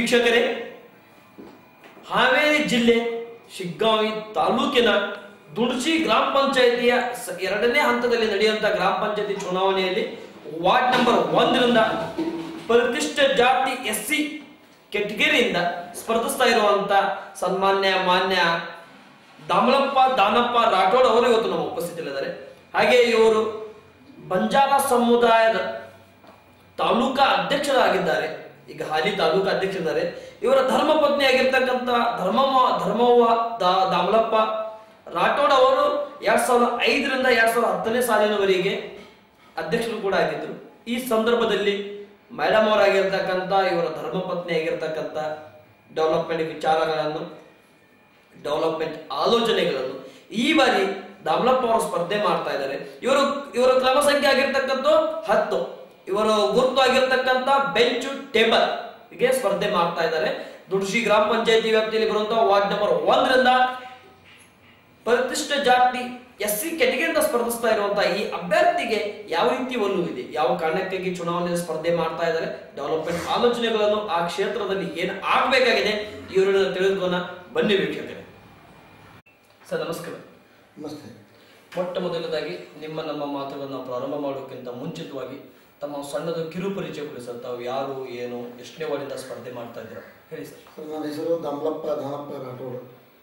ವೀಕ್ಷಕರೇ ಹಾವೇರಿ ಜಿಲ್ಲೆ ಶಿಗ್ಗಾಂವಿ ತಾಲೂಕಿನ ದುಡ್ಸಿ ಗ್ರಾಮ ಪಂಚಾಯಿತಿಯ ಸ- ಎರಡನೇ ಹಂತದಲ್ಲಿ ನಡೆಯುವಂತ ಗ್ರಾಮ ಪಂಚಾಯತಿ ಚುನಾವಣೆಯಲ್ಲಿ ವಾರ್ಡ್ ನಂಬರ್ ಒಂದರಿಂದ ಪರಿಶಿಷ್ಟ ಜಾತಿ ಎಸ್ ಸಿ ಕೆಟಗರಿಯಿಂದ ಸ್ಪರ್ಧಿಸ್ತಾ ಇರುವಂತ ಸನ್ಮಾನ್ಯ ಮಾನ್ಯ ದಾಮಲಪ್ಪ ದಾನಪ್ಪ ರಾಠೋಡ್ ಅವರು ಇವತ್ತು ನಮ್ಮ ಉಪಸ್ಥಿತಿಯಲ್ಲಿದ್ದಾರೆ ಹಾಗೆ ಇವರು ಬಂಜಾರ ಸಮುದಾಯದ ತಾಲೂಕಾ ಅಧ್ಯಕ್ಷರಾಗಿದ್ದಾರೆ ಈಗ ಹಾಲಿ ತಾಲೂಕಾ ಅಧ್ಯಕ್ಷರಿದ್ದಾರೆ ಇವರ ಧರ್ಮ ಪತ್ನಿ ಆಗಿರ್ತಕ್ಕಂಥ ಧರ್ಮಮ್ಮ ಧರ್ಮವ್ವ ದಾ- ದಾಮಲಪ್ಪ ರಾಠೋಡ್ ಅವರು ಎರಡ್ ಸಾವಿರದ ಐದರಿಂದ ಎರಡ್ ಸಾವಿರದ ಹತ್ತನೇ ಸಾಲಿನವರೆಗೆ ಅಧ್ಯಕ್ಷರು ಕೂಡ ಆಗಿದ್ರು ಈ ಸಂದರ್ಭದಲ್ಲಿ ಮೇಡಮ್ ಅವರಾಗಿರ್ತಕ್ಕಂಥ ಇವರ ಧರ್ಮ ಪತ್ನಿ ಆಗಿರ್ತಕ್ಕಂಥ ಡೆವಲಪ್ಮೆಂಟ್ ವಿಚಾರಗಳನ್ನು ಡೆವಲಪ್ಮೆಂಟ್ ಆಲೋಚನೆಗಳನ್ನು ಈ ಬಾರಿ ದಾಮಲಪ್ಪ ಅವರು ಸ್ಪರ್ಧೆ ಮಾಡ್ತಾ ಇದ್ದಾರೆ ಇವರು ಇವರ ಕ್ರಮ ಸಂಖ್ಯೆ ಆಗಿರ್ತಕ್ಕಂಥ ಹತ್ತು ಇವರು ಗುರುತು ಆಗಿರ್ತಕ್ಕಂಥ ಬೆಂಚು ಟೇಬಲ್ ಗೆ ಸ್ಪರ್ಧೆ ಮಾಡ್ತಾ ಇದ್ದಾರೆ ದುಡ್ಸಿ ಗ್ರಾಮ ಪಂಚಾಯತಿ ವ್ಯಾಪ್ತಿಯಲ್ಲಿ ಬರುವಂತಹ ವಾರ್ಡ್ ನಂಬರ್ ಒಂದರಿಂದ ಪರಿಶಿಷ್ಟ ಜಾತಿ ಎಸ್ ಸಿ ಕೆಟಗರಿಯಿಂದ ಸ್ಪರ್ಧಿಸ್ತಾ ಇರುವಂತಹ ಈ ಅಭ್ಯರ್ಥಿಗೆ ಯಾವ ರೀತಿ ಒಲವಿದೆ ಯಾವ ಕಾರಣಕ್ಕಾಗಿ ಚುನಾವಣೆ ಸ್ಪರ್ಧೆ ಮಾಡ್ತಾ ಇದ್ದಾರೆ ಡೆವಲಪ್ಮೆಂಟ್ ಆಲೋಚನೆಗಳನ್ನು ಆ ಕ್ಷೇತ್ರದಲ್ಲಿ ಏನು ಆಗ್ಬೇಕಾಗಿದೆ ಇವರನ್ನ ತಿಳಿದುಕೋಣ ಬನ್ನಿ ವೀಕ್ಷಕರೇ ಸರ್ ನಮಸ್ಕಾರ ನಮಸ್ತೆ ಮೊಟ್ಟ ಮೊದಲದಾಗಿ ನಿಮ್ಮ ನಮ್ಮ ಮಾತುಗಳನ್ನು ಪ್ರಾರಂಭ ಮಾಡೋಕ್ಕಿಂತ ಮುಂಚಿತವಾಗಿ ತಮ್ಮ ಸಣ್ಣದು ಕಿರು ಪರಿಚಯ ಕೊಡಿ ಸರ್ ತಾವು ಯಾರು ಏನು ಎಷ್ಟನೇ ವಾರ್ಡಿಂದ ಸ್ಪರ್ಧೆ ಮಾಡ್ತಾ ಇದ್ದೀರಾ ಹೇಳಿ ಸರ್ ಸರ್ ನನ್ನ ಹೆಸರು ದಮಲಪ್ಪ ದಾನಪ್ಪ ರಾಠೋಡ್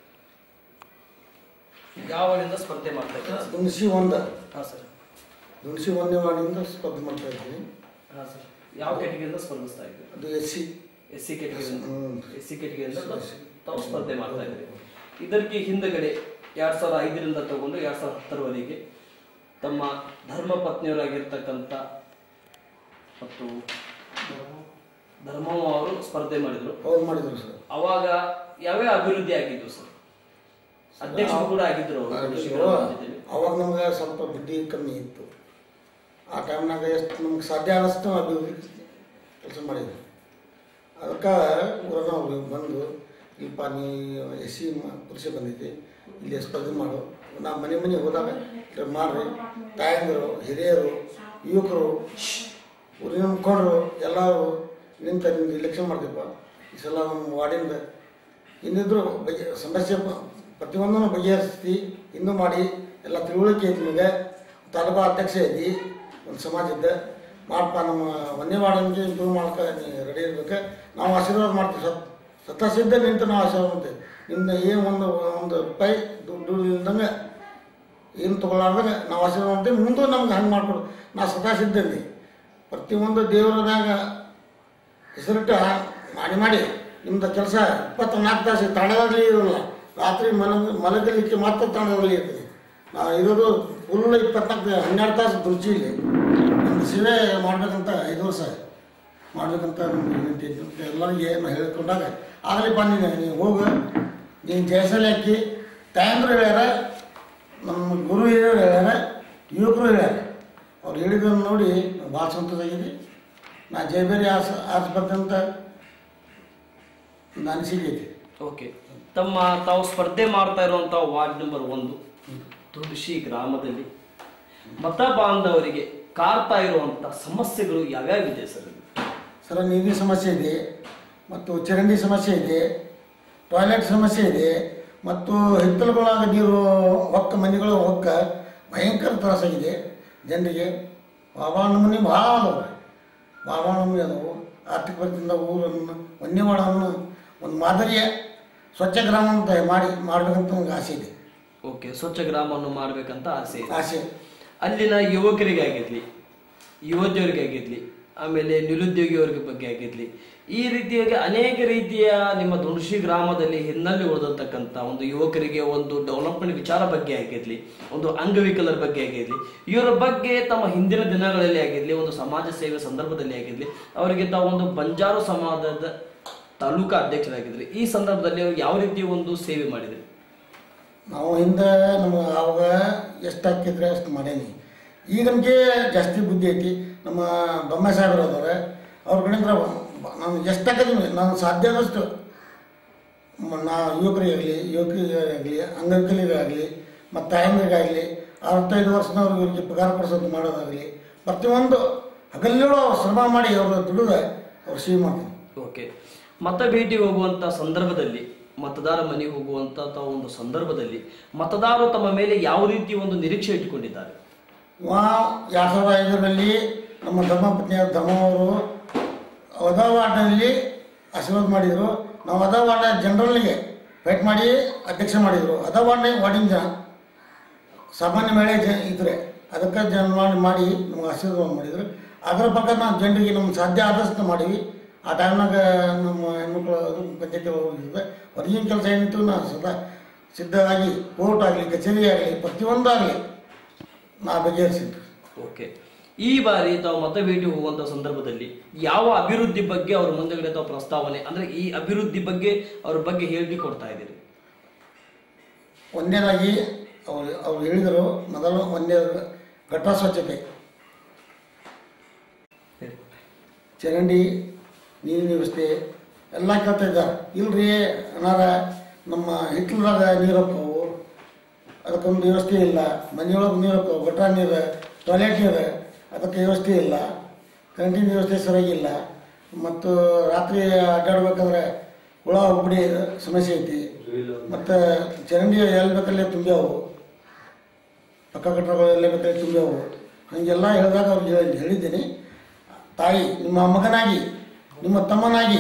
ಯಾವ ವಾರ್ಡಿಂದ ಸ್ಪರ್ಧೆ ಮಾಡ್ತಾ ಇದ್ದೀರಾ ದುಣಸಿ ಒಂದ ಹಾಂ ಸರ್ ದುಣಸಿ ಒಂದನೇ ವಾರ್ಡಿಂದ ಸ್ಪರ್ಧೆ ಮಾಡ್ತಾ ಇದ್ದೀನಿ ಹಾಂ ಸರ್ ಯಾವ ಕೆಟಗರಿಯಿಂದ ಸ್ಪರ್ಧಿಸ್ತಾ ಇದ್ದೀರಾ ಅದು ಎಸ್ ಸಿ ಎಸ್ ಸಿ ಕೆಟಗರಿಯಿಂದ ಹ್ಮ್. ಎಸ್ ಸಿ ಕೆಟಗರಿಯಿಂದ ತಾವು ಸ್ಪರ್ಧೆ ಮಾಡ್ತಾ ಇದ್ದೀರಿ ಇದಕ್ಕೆ ಹಿಂದಗಡೆ ಎರಡ್ ಸಾವಿರದ ಐದರಿಂದ ತಗೊಂಡು ಎರಡ್ ಸಾವಿರದ ಹತ್ತರವರೆಗೆ ತಮ್ಮ ಧರ್ಮ ಪತ್ನಿಯವರಾಗಿರ್ತಕ್ಕಂಥ ಮತ್ತು ಧರ್ಮವ್ವ ಅವರು ಸ್ಪರ್ಧೆ ಮಾಡಿದ್ರು ಅವ್ರು ಮಾಡಿದ್ರು ಸರ್ ಅವಾಗ ಯಾವ್ಯಾವ ಅಭಿವೃದ್ಧಿ ಆಗಿದ್ವು ಸರ್ ಅಧ್ಯಕ್ಷರು ಕೂಡ ಆಗಿದ್ರು ಅವರು ಶಿಬಿರ ರಾಜ್ಯದಲ್ಲಿ. ಅವಾಗ ನಮ್ಗೆ ಸ್ವಲ್ಪ ಬಡ್ಡಿ ಕಮ್ಮಿ ಇತ್ತು ಆ ಟೈಮ್ನಾಗ ಎಷ್ಟು ನಮ್ಗೆ ಸಾಧ್ಯ ಆದಷ್ಟು ಅಭಿವೃದ್ಧಿ ಕೆಲಸ ಮಾಡಿದ್ವಿ ಅದಕ್ಕೆ ಊರಾಗ ಅವ್ರು ಬಂದು ಇಲ್ಪ ನೀ ಎಸ್ ಸಿ ಪುರುಷ ಬಂದೈತಿ ಇಲ್ಲಿ ಸ್ಪರ್ಧೆ ಮಾಡು ನಾ ಮನೆ ಮನೆ ಹೋದಾಗ ಇಲ್ಲಿ ಮಾಡ್ರಿ ತಾಯಂದಿರು ಹಿರಿಯರು ಯುವಕರು ಊರಿನ ಮುಖಂಡರು ಎಲ್ಲರೂ ನಿಂತ ನಿಮ್ಗೆ ಇಲೆಕ್ಷನ್ ಮಾಡ್ತಿದ್ವ ಈ ಸಲ ನಮ್ಮ ವಾರ್ಡಿಂದ ಇನ್ನಿದ್ರು ಬಗೆ ಸಮಸ್ಯೆ ಪ- ಪ್ರತಿಯೊಂದನ್ನು ಬಗೆಹರಿಸ್ತಿ ಇನ್ನೂ ಮಾಡಿ ಎಲ್ಲ ತಿಳುವಳಿಕೆ ಐತಿ ನಿಮಗೆ ತಾಲೂಕು ಅಧ್ಯಕ್ಷ ಐತಿ ಒಂದು ಸಮಾಜ ಇದ್ದ ಮಾಡಪ್ಪ ನಮ್ಮ ಒಂದೇ ವಾರ್ಡನ್ಗೆ ಇಂಪ್ರೂವ್ ಮಾಡ್ಕ ನೀ ರೆಡಿ ಇರ್ಬೇಕು ನಾವು ಆಶೀರ್ವಾದ ಮಾಡ್ತೀವಿ ಸತ್ ಸತಸಿದ್ಧ ನಿಂತು ನಾವು ಆಶೀರ್ವಾದ ಮಾಡ್ತೀವಿ ನಿಮ್ದು ಏನು ಒಂದು ಒಂದು ರೂಪಾಯಿ ದುಡ್ಡು ಇಲ್ದಂಗೆ ಏನು ತೊಗೊಳಾರ್ದಾಗ ನಾವು ಆಶೀರ್ವಾದ ಮಾಡ್ತೀವಿ ಮುಂದೆ ನಮ್ಗೆ ಹಂಗೆ ಮಾಡ್ಕೊಡು ನಾ ಸದಾ ಸಿದ್ಧಂದಿ ಪ್ರತಿಯೊಂದು ದೇವರ ಮ್ಯಾಗ ಹೆಸರಿಟ್ಟು ಮಾಡಿ ಮಾಡಿ ನಿಮ್ದು ಕೆಲಸ ಇಪ್ಪತ್ನಾಲ್ಕು ತಾಸು ತಾಣದಲ್ಲಿ ಇರೋಲ್ಲ ರಾತ್ರಿ ಮಲಗ ಮಲಗಲಿಕ್ಕೆ ಮಾತ್ರ ತಾಣದಲ್ಲಿ ಇರ್ತೀನಿ ನಾವು ಇರೋದು ಫುಲ್ ಇಪ್ಪತ್ನಾಲ್ಕು ಹನ್ನೆರಡು ತಾಸು ದುರ್ಚಿಲಿ ನಿಮ್ದು ಸೇವೆ ಮಾಡ್ಬೇಕಂತ ಐದು ವರ್ಷ ಮಾಡ್ಬೇಕಂತ ನಮ್ಗೆ ವಿನಂತಿ ಇತ್ತು. ಎಲ್ಲರಿಗೆ ನಾನು ಹೇಳ್ಕೊಂಡಾಗ ಆಗಲಿ ಬಂದಿದ್ದೆ ನೀವು ಹೋಗು ನೀನು ಜಯಸಲಿ ಹಾಕಿ ತಾಯಂದ್ರು ಹೇಳ್ಯಾರ ನಮ್ಮ ಗುರು ಹಿರಿಯರು ಹೇಳ್ಯಾರ ಯುವಕರು ಹೇಳ್ಯಾರ ಅವ್ರು ಹೇಳಿದ್ದನ್ನು ನೋಡಿ ಭಾಳ ಸಂತೋಷ ಆಗಿದೆ ನಾ ಜಯಬೇರಿ ಆಸ ಆಸ್ಪತ್ರೆ ಅಂತ ಒಂದು ಅನಿಸಿಕೆ ಐತಿ ಓಕೆ ತಮ್ಮ ತಾವು ಸ್ಪರ್ಧೆ ಮಾಡ್ತಾ ಇರುವಂತಹ ವಾರ್ಡ್ ನಂಬರ್ ಒಂದು ತುಳಸಿ ಗ್ರಾಮದಲ್ಲಿ ಮತ ಬಾಂಧವರಿಗೆ ಕಾಡ್ತಾ ಇರುವಂತ ಸಮಸ್ಯೆಗಳು ಯಾವ್ಯಾವಿದೆ ಸರ್ ಸರ ನೀರಿನ ಸಮಸ್ಯೆ ಇದೆ ಮತ್ತು ಚರಂಡಿ ಸಮಸ್ಯೆ ಇದೆ ಟಾಯ್ಲೆಟ್ ಸಮಸ್ಯೆ ಇದೆ ಮತ್ತು ಹಿತ್ತಲುಗಳಾಗ ನೀರು ಹೊಕ್ಕ ಮನೆಗಳು ಹೊಕ್ಕ ಭಯಂಕರ ತ್ರಾಸಾಗಿದೆ ಜನರಿಗೆ ಭಾಳ ನಮೂನೆ ಭಾಳ ಅದಾವೆ ಭಾಳ ನಮೂನೆ ಅದಾವು ಆರ್ಥಿಕ ಪರಿಸ್ಥಿತಿಯಿಂದ ಊರನ್ನು ವನ್ಯವಾಡವನ್ನು ಒಂದು ಮಾದರಿಯ ಸ್ವಚ್ಛ ಗ್ರಾಮ ಅಂತ ಮಾಡಿ ಮಾಡಬೇಕಂತ ನನಗೆ ಆಸೆ ಇದೆ ಓಕೆ ಸ್ವಚ್ಛ ಗ್ರಾಮವನ್ನು ಮಾಡ್ಬೇಕಂತ ಆಸೆ ಇದೆ ಆಸೆ ಅಲ್ಲಿನ ಯುವಕರಿಗಾಗಿರ್ಲಿ ಯುವತಿಯರಿಗಾಗಿರ್ಲಿ ಆಮೇಲೆ ನಿರುದ್ಯೋಗಿಯವರಿಗೆ ಬಗ್ಗೆ ಆಗಿರ್ಲಿ ಈ ರೀತಿಯಾಗಿ ಅನೇಕ ರೀತಿಯ ನಿಮ್ಮ ದುಣಸಿ ಗ್ರಾಮದಲ್ಲಿ ಹಿನ್ನೆಲೆ ಉಳಿದತಕ್ಕಂಥ ಒಂದು ಯುವಕರಿಗೆ ಒಂದು ಡೆವಲಪ್ಮೆಂಟ್ ವಿಚಾರ ಬಗ್ಗೆ ಆಗಿರ್ಲಿ ಒಂದು ಅಂಗವಿಕಲರ ಬಗ್ಗೆ ಆಗಿರ್ಲಿ ಇವರ ಬಗ್ಗೆ ತಮ್ಮ ಹಿಂದಿನ ದಿನಗಳಲ್ಲಿ ಆಗಿರ್ಲಿ ಒಂದು ಸಮಾಜ ಸೇವೆ ಸಂದರ್ಭದಲ್ಲಿ ಆಗಿರ್ಲಿ ಅವರಿಗೆ ತಾವು ಒಂದು ಬಂಜಾರು ಸಮಾಜದ ತಾಲೂಕಾ ಅಧ್ಯಕ್ಷರಾಗಿದ್ರಿ ಈ ಸಂದರ್ಭದಲ್ಲಿ ಅವ್ರು ಯಾವ ರೀತಿ ಒಂದು ಸೇವೆ ಮಾಡಿದ್ರಿ ನಾವು ಹಿಂದೆ ನಮ್ಗೆ ಅವಾಗ ಎಷ್ಟು ಹಾಕಿದ್ರೆ ಅಷ್ಟು ಮಾಡೇನಿ ಈಗ ನಮಗೆ ಜಾಸ್ತಿ ಬುದ್ಧಿ ಐತಿ ನಮ್ಮ ಬೊಮ್ಮ ಸಾಹೇಬ್ರು ಅದಾರೆ ಅವ್ರ ಕಡೆಯಿಂದ ನಾನು ಎಷ್ಟು ಹಾಕಿದೀನಿ ನಾನು ಸಾಧ್ಯ ಆದಷ್ಟು ಮ- ನಾ ಯುವಕರಿಗಾಗಲಿ ಯುವಕರಿಗಾಗಲಿ ಅಂಗವಿಕಲರಿಗಾಗಲಿ ಮತ್ತು ತಾಯಂದ್ರಿಗಾಗಲಿ ಅರವತ್ತೈದು ವರ್ಷದವ್ರಿಗೆ ಇವರಿಗೆ ಪಗಾರ ಕೊಡಿಸೋದು ಮಾಡೋದಾಗಲಿ ಪ್ರತಿಯೊಂದು ಹಗಲಿಗಳು ಅವ್ರು ಶ್ರಮ ಮಾಡಿ ಅವರು ದುಡಿದ ಅವ್ರು ಸೇವೆ ಮಾಡ್ತೀನಿ ಓಕೆ ಮತ ಭೇಟಿ ಹೋಗುವಂತ ಸಂದರ್ಭದಲ್ಲಿ ಮತದಾರ ಮನೆಗೆ ಹೋಗುವಂತ ತ- ಒಂದು ಸಂದರ್ಭದಲ್ಲಿ ಮತದಾರರು ತಮ್ಮ ಮೇಲೆ ಯಾವ ರೀತಿ ಒಂದು ನಿರೀಕ್ಷೆ ಇಟ್ಟುಕೊಂಡಿದ್ದಾರೆ ಇವ ಎರಡು ಸಾವಿರದ ಐದರಲ್ಲಿ ನಮ್ಮ ಧರ್ಮಪತ್ನಿ ಧರ್ಮವರು ವಧವಾಟದಲ್ಲಿ ಆಶೀರ್ವಾದ ಮಾಡಿದರು ನಾವು ವಧವಾಟ ಜನರಲ್ಗೆ ಫೈಟ್ ಮಾಡಿ ಅಧ್ಯಕ್ಷ ಮಾಡಿದರು ವಧವಾಟ ವಾರ್ಡಿನ ಜನ ಸಾಮಾನ್ಯ ಮಹಿಳೆ ಜ ಇದ್ರೆ ಅದಕ್ಕೆ ಜನ ಮಾಡಿ ಮಾಡಿ ನಮ್ಗೆ ಆಶೀರ್ವಾದ ಮಾಡಿದ್ರು ಅದರ ಪ್ರಕಾರ ನಾವು ಜನರಿಗೆ ನಮ್ಗೆ ಸಾಧ್ಯ ಆದಷ್ಟು ಮಾಡೀವಿ ಆ ಟೈಮ್ನಾಗ ನಮ್ಮ ಹೆಣ್ಮಕ್ಳು ಅದು ಪಂಚಾಯತಿ ಹೋಗಿದ್ದೆ ಹೊರಗಿನ ಕೆಲಸ ಏನಿತ್ತು ನಾವು ಸದಾ ಸಿದ್ಧವಾಗಿ ಕೋರ್ಟ್ ಆಗಲಿ ಕಚೇರಿ ಆಗಲಿ ಪ್ರತಿಯೊಂದಾಗಲಿ ನಾ ಬಗೆಹರಿಸಿದ್ದು ಓಕೆ ಈ ಬಾರಿ ತಾವು ಮತ ಭೇಟಿ ಹೋಗುವಂತ ಸಂದರ್ಭದಲ್ಲಿ ಯಾವ ಅಭಿವೃದ್ಧಿ ಬಗ್ಗೆ ಅವ್ರ ಮುಂದೆಗಡೆ ತಾವು ಪ್ರಸ್ತಾವನೆ ಅಂದ್ರೆ ಈ ಅಭಿವೃದ್ಧಿ ಬಗ್ಗೆ ಅವ್ರ ಬಗ್ಗೆ ಹೇಳಿಕೆ ಕೊಡ್ತಾ ಇದ್ದೀರಿ ಒಂದನೇದಾಗಿ ಅವ್ರು ಅವ್ರು ಹೇಳಿದರು ಮೊದಲು ಒಂದೇ ಘಟ ಸ್ವಚ್ಛತೆ ಹೇಳಿ. ಚರಂಡಿ ನೀರಿನ ವ್ಯವಸ್ಥೆ ಎಲ್ಲ ಕೇಳ್ತಾ ಇದ್ದಾರೆ ಇಲ್ರಿ ಅನಾರ ನಮ್ಮ ಹಿಟ್ಲದಾಗ ನೀರು ಹೋಕ್ಕವು ಅದಕ್ಕೊಂದು ವ್ಯವಸ್ಥೆ ಇಲ್ಲ ಮನೆಯೊಳಗೆ ನೀರು ಹೋಕ್ಕವು ಗಟ್ರ ನೀರು ಟಾಯ್ಲೆಟ್ ನೀರು ಅದಕ್ಕೆ ವ್ಯವಸ್ಥೆ ಇಲ್ಲ ಕರೆಂಟಿನ ವ್ಯವಸ್ಥೆ ಸರಿಯಾಗಿಲ್ಲ ಮತ್ತು ರಾತ್ರಿ ಅಡ್ಡಾಡ್ಬೇಕಾದ್ರೆ ಹುಳ ಹುಬ್ಬಡಿ ಸಮಸ್ಯೆ ಐತಿ ಮತ್ತು ಚರಂಡಿ ಎಲ್ಲಿ ಬೇಕಲ್ಲೇ ತುಂಬ್ಯಾವು ಪಕ್ಕ ಕಟ್ಟಡಗಳು ಎಲ್ಲ ಬೇಕಾದ್ರೆ ತುಂಬ್ಯಾವು ಹಾಗೆಲ್ಲ ಹೇಳಿದಾಗ ಅವ್ರಿಗೆ ಹೇಳಿ ಹೇಳಿದ್ದೀನಿ ತಾಯಿ ನಿಮ್ಮ ಮಗನಾಗಿ ನಿಮ್ಮ ತಮ್ಮನಾಗಿ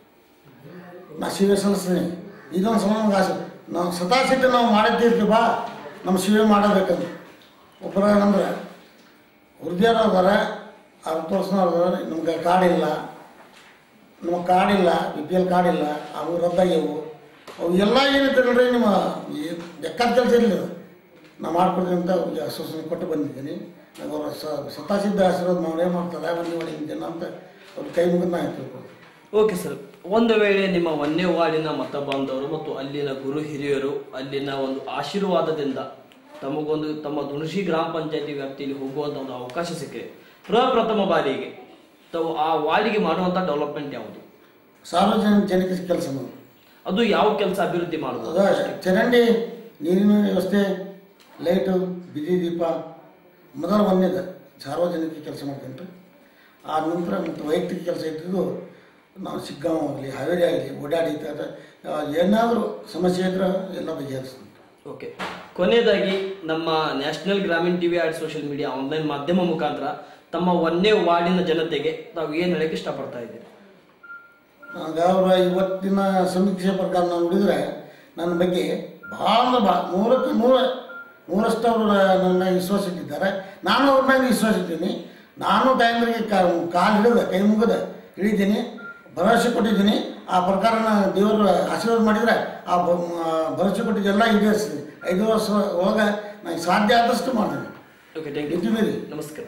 ನಾ ಸೇವೆ ಸಲ್ಲಿಸ್ತೀನಿ ಇದೊಂದು ಸಲ ನಮ್ಗೆ ಆಸೆ ನಾವು ಸತಾಸಿಟ್ಟು ನಾವು ಮಾಡಿದ್ದೀರ್ತೀವಿ ಬಾ ನಮ್ಮ ಸೇವೆ ಮಾಡಬೇಕಂತ ಒಬ್ಬರ ಅಂದ್ರೆ ಹುರಿದಿಯರು ಅದಾರ ಅರ್ಧ ವರ್ಷನವ್ರು ಅದಾರ ನಮ್ಗೆ ಕಾಡಿಲ್ಲ ನಮಗೆ ಕಾಡಿಲ್ಲ ಬಿ ಪಿ ಎಲ್ ಕಾರ್ಡಿಲ್ಲ ಅವು ರದ್ದಾಗ್ಯವು ಅವು ಎಲ್ಲ ಏನಿದೆ ನೋಡ್ರಿ ನಿಮ್ಮ ಈ ಲೆಕ್ಕ ಕೆಲಸ ಇರಲಿಲ್ಲ ನಾ ಮಾಡ್ಕೊಡ್ತೀನಿ ಅಂತ ಅವ್ರಿಗೆ ಆಶ್ವಾಸನೆ ಕೊಟ್ಟು ಬಂದಿದ್ದೀನಿ ನಂಗೆ ಅವರ ಸತಾಸಿದ್ದ ಆಶೀರ್ವಾದ ಮಾಡೇ ಮಾಡ್ತಾರೆ ಬನ್ನಿ ಮಾಡಿ ಜನ ಅಂತ ಅವ್ರ ಕೈ ಮುಗಿದು ನಾ ತಿಳ್ಕೊಂಡು ಓಕೆ ಸರ್ ಒಂದು ವೇಳೆ ನಿಮ್ಮ ಒಂದೇ ವಾರ್ಡಿನ ಮತ ಬಾಂಧವರು ಮತ್ತು ಅಲ್ಲಿನ ಗುರು ಹಿರಿಯರು ಅಲ್ಲಿನ ಒಂದು ಆಶೀರ್ವಾದದಿಂದ ತಮಗೊಂದು ತಮ್ಮ ದುಣಶಿ ಗ್ರಾಮ ಪಂಚಾಯತಿ ವ್ಯಾಪ್ತಿಯಲ್ಲಿ ಹೋಗುವಂತ ಒಂದು ಅವಕಾಶ ಸಿಕ್ಕಿದೆ ಪ್ರಪ್ರಥಮ ಬಾರಿಗೆ ತಾವು ಆ ವಾರ್ಡಿಗೆ ಮಾಡುವಂತ ಡೆವಲಪ್ಮೆಂಟ್ ಯಾವುದು ಸಾರ್ವಜನಿಕ ಜನಕ್ಕೆ ಕೆಲಸ ನಾವು ಅದು ಯಾವ ಕೆಲಸ ಅಭಿವೃದ್ಧಿ ಮಾಡುವುದು ಅದ ಚರಂಡಿ ನೀರಿನ ವ್ಯವಸ್ಥೆ ಲೈಟು ಬೀದಿ ದೀಪ ಮೊದಲ ಒಂದೇದ ಸಾರ್ವಜನಿಕ ಕೆಲಸ ಮಾಡ್ಕೊಂಡ್ರೆ ಆ ನಂತರ ಮತ್ತು ವೈಯಕ್ತಿಕ ಕೆಲಸ ಇದ್ದಿದ್ದು ನಾವು ಸಿಗ್ಗಾಂವ್ ಆಗಲಿ ಹಾವೇರಿ ಆಗಲಿ ಓಡಾಡಿ ಏನಾದರೂ ಸಮಸ್ಯೆ ಇದ್ರೆ ಎಲ್ಲ ಬಗೆಹರಿಸ್ತೀವಿ ಓಕೆ ಕೊನೆಯದಾಗಿ ನಮ್ಮ ನ್ಯಾಷನಲ್ ಗ್ರಾಮೀಣ TV ad social media online ಮಾಧ್ಯಮ ಮುಖಾಂತರ ತಮ್ಮ ಒಂದೇ ವಾರ್ಡಿನ ಜನತೆಗೆ ತಾವು ಏನು ಹೇಳಕ್ಕೆ ಇಷ್ಟಪಡ್ತಾ ಇದ್ದೀರಿ ನನಗೆ ಅವರ ಇವತ್ತಿನ ಸಮೀಕ್ಷೆ ಪ್ರಕಾರ ನಾವು ನೋಡಿದರೆ ನನ್ನ ಬಗ್ಗೆ ಭಾಳ ಬಾ ನೂರಕ್ಕೆ ನೂರ ನೂರಷ್ಟು ಅವರು ನನ್ನ ಮ್ಯಾಗೆ ವಿಶ್ವಾಸ ಇಟ್ಟಿದ್ದಾರೆ ನಾನು ಅವ್ರ ಮ್ಯಾಗೆ ವಿಶ್ವಾಸ ಇದ್ದೀನಿ ನಾನು ತಾಯಂದ್ರಿಗೆ ಕಾಲು ಹಿಡಿದ ಕೈ ಮುಗಿದ ಹಿಡಿದ್ದೀನಿ ಭರವಸೆ ಕೊಟ್ಟಿದ್ದೀನಿ ಆ ಪ್ರಕಾರ ನಾನು ದೇವರು ಆಶೀರ್ವಾದ ಮಾಡಿದರೆ ಆ ಭ- ಆ ಭರವಸೆ ಕೊಟ್ಟಿದ್ದೆಲ್ಲ ಈಡೇರಿಸ್ತೀನಿ ಐದು ವರ್ಷ ಒಳಗೆ ನನಗೆ ಸಾಧ್ಯ ಆದಷ್ಟು ಮಾಡ್ತೀನಿ ಓಕೆ ಥ್ಯಾಂಕ್ ಯು ಇದ್ದೀವಿ ನಮಸ್ಕಾರ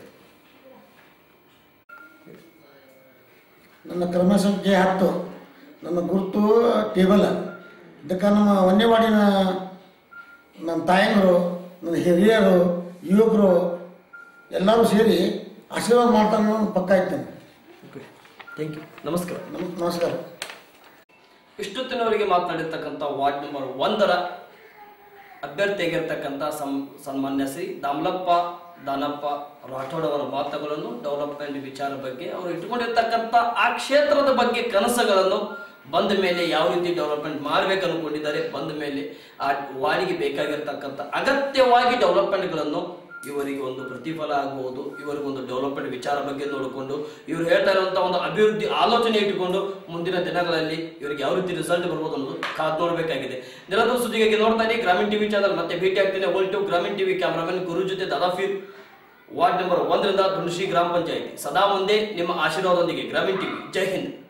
ನನ್ನ ಕ್ರಮ ಸಂಖ್ಯೆ ಹತ್ತು ನನ್ನ ಗುರುತು ಟೇಬಲ್ ಇದಕ್ಕೆ ನಮ್ಮ ವನ್ಯವಾಡಿನ ನನ್ನ ತಾಯಂದರು ನನ್ನ ಹಿರಿಯರು ಯುವಕರು ಎಲ್ಲರೂ ಸೇರಿ ಆಶೀರ್ವಾದ ಮಾಡ್ತಾರೆ ಅನ್ನೋದು ಪಕ್ಕ ಇದ್ದೇನೆ ಓಕೆ ಥ್ಯಾಂಕ್ ಯು ನಮಸ್ಕಾರ ನಮ್ ನಮಸ್ಕಾರ ಇಷ್ಟೊತ್ತಿನವರೆಗೆ ಮಾತನಾಡಿರ್ತಕ್ಕಂಥ ವಾರ್ಡ್ ನಂಬರ್ ಒಂದರ ಅಭ್ಯರ್ಥಿಯಾಗಿರ್ತಕ್ಕಂಥ ಸಂ ಸನ್ಮಾನ್ಯ ಶ್ರೀ ದಾಮಲಪ್ಪ ದಾನಪ್ಪ ರಾಠೋಡ್ ಅವರ ಮಾತುಗಳನ್ನು ಡೆವಲಪ್ಮೆಂಟ್ ವಿಚಾರ ಬಗ್ಗೆ ಅವರು ಇಟ್ಟುಕೊಂಡಿರ್ತಕ್ಕಂಥ ಆ ಕ್ಷೇತ್ರದ ಬಗ್ಗೆ ಕನಸುಗಳನ್ನು ಬಂದ ಮೇಲೆ ಯಾವ ರೀತಿ ಡೆವಲಪ್ಮೆಂಟ್ ಮಾಡ್ಬೇಕು ಅನ್ಕೊಂಡಿದ್ದಾರೆ ಬಂದ ಮೇಲೆ ಆ ವಾರ್ಡಿಗೆ ಬೇಕಾಗಿರ್ತಕ್ಕಂಥ ಅಗತ್ಯವಾಗಿ ಡೆವಲಪ್ಮೆಂಟ್ಗಳನ್ನು ಇವರಿಗೆ ಒಂದು ಪ್ರತಿಫಲ ಆಗಬಹುದು ಇವರಿಗೆ ಒಂದು ಡೆವಲಪ್ಮೆಂಟ್ ವಿಚಾರ ಬಗ್ಗೆ ನೋಡಿಕೊಂಡು ಇವರು ಹೇಳ್ತಾ ಇರುವಂತಹ ಒಂದು ಅಭಿವೃದ್ಧಿ ಆಲೋಚನೆ ಇಟ್ಟುಕೊಂಡು ಮುಂದಿನ ದಿನಗಳಲ್ಲಿ ಇವರಿಗೆ ಯಾವ ರೀತಿ ರಿಸಲ್ಟ್ ಬರ್ಬೋದು ಅನ್ನೋದು ಕಾದ್ ನೋಡಬೇಕಾಗಿದೆ ನಿರಂತರ ಸುದ್ದಿಗಾಗಿ ನೋಡ್ತಾ ಇರಿ ಗ್ರಾಮೀಣ ಟಿವಿ ಚಾನಲ್ ಮತ್ತೆ ಭೇಟಿ ಆಗ್ತೀನಿ over to Gramina TV cameraman Guru ಜೊತೆ ದಾದಾಫೀರ್ ವಾರ್ಡ್ ನಂಬರ್ ಒಂದರಿಂದ ದುಣಶಿ ಗ್ರಾಮ ಪಂಚಾಯತಿ ಸದಾ ಮುಂದೆ ನಿಮ್ಮ ಆಶೀರ್ವಾದದೊಂದಿಗೆ ಗ್ರಾಮೀಣ ಟಿವಿ ಜೈ ಹಿಂದ್